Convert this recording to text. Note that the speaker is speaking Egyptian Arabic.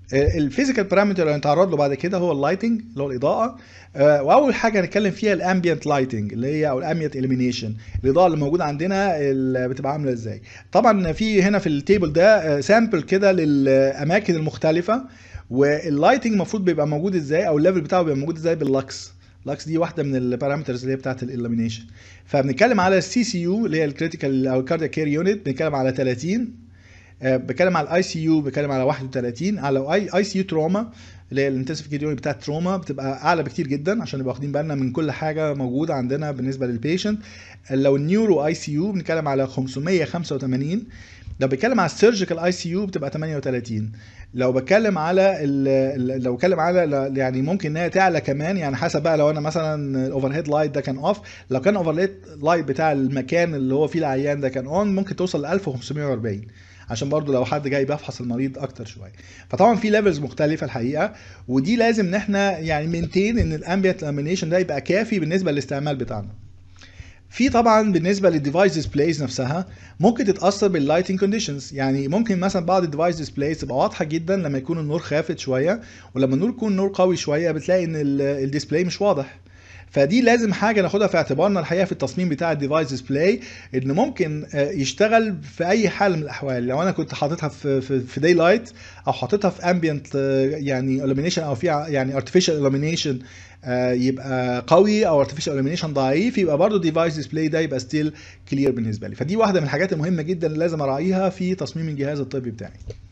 الفيزيكال بارامتر اللي هنتعرض له بعد كده هو اللايتنج اللي هو الاضاءه آه، واول حاجه هنتكلم فيها الامبيانت لايتنج اللي هي او الامبيانت اليمينيشن الاضاءه اللي موجوده عندنا اللي بتبقى عامله ازاي طبعا في هنا في التيبل ده سامبل كده للاماكن المختلفه واللايتنج المفروض بيبقى موجود ازاي او الليفل بتاعه بيبقى موجود ازاي باللكس لاكس دي واحده من البارامترز اللي هي بتاعت الالومينيشن فبنتكلم على السي سي يو اللي هي الكريتيكال او الكاردياك كير يونت بنتكلم على 30 آه، بتكلم على الاي سي يو بتكلم على 31 على اي اي سي يو تروما اللي هي الانتنسيف كير يونت بتاعت تروما بتبقى اعلى بكتير جدا عشان نبقى واخدين بالنا من كل حاجه موجوده عندنا بالنسبه للبيشنت لو النيورو اي سي يو بنتكلم على 585 لو بتكلم على السيرجيكال اي سي يو بتبقى 38 لو بتكلم على ال ال- لو بتكلم على ل- يعني ممكن ان هي تعلى كمان يعني حسب بقى لو انا مثلا الاوفر هيد لايت ده كان اوف لو كان اوفر هيد لايت بتاع المكان اللي هو فيه العيان ده كان اون ممكن توصل ل 1540 عشان برضو لو حد جاي بيفحص المريض اكتر شويه فطبعا في ليفلز مختلفه الحقيقه ودي لازم ان احنا يعني مينتين ان الامبيانت لامينيشن ده يبقى كافي بالنسبه للاستعمال بتاعنا في طبعا بالنسبه للديفايس ديسبلايز نفسها ممكن تتاثر باللايتنج كونديشنز يعني ممكن مثلا بعض الديفايس ديسبلايز تبقى واضحه جدا لما يكون النور خافت شويه ولما النور يكون نور قوي شويه بتلاقي ان ال- الديسبلاي مش واضح فدي لازم حاجه ناخدها في اعتبارنا الحقيقه في التصميم بتاع الديفايس ديسبلاي ان ممكن آه، يشتغل في اي حال من الاحوال لو انا كنت حاططها في في, في داي لايت او حاططها في امبيانت يعني illumination او في يعني artificial illumination آه، يبقى قوي او artificial illumination ضعيف يبقى برضو الديفايس ديسبلاي ده يبقى ستيل كلير بالنسبه لي فدي واحده من الحاجات المهمه جدا اللي لازم اراعيها في تصميم الجهاز الطبي بتاعي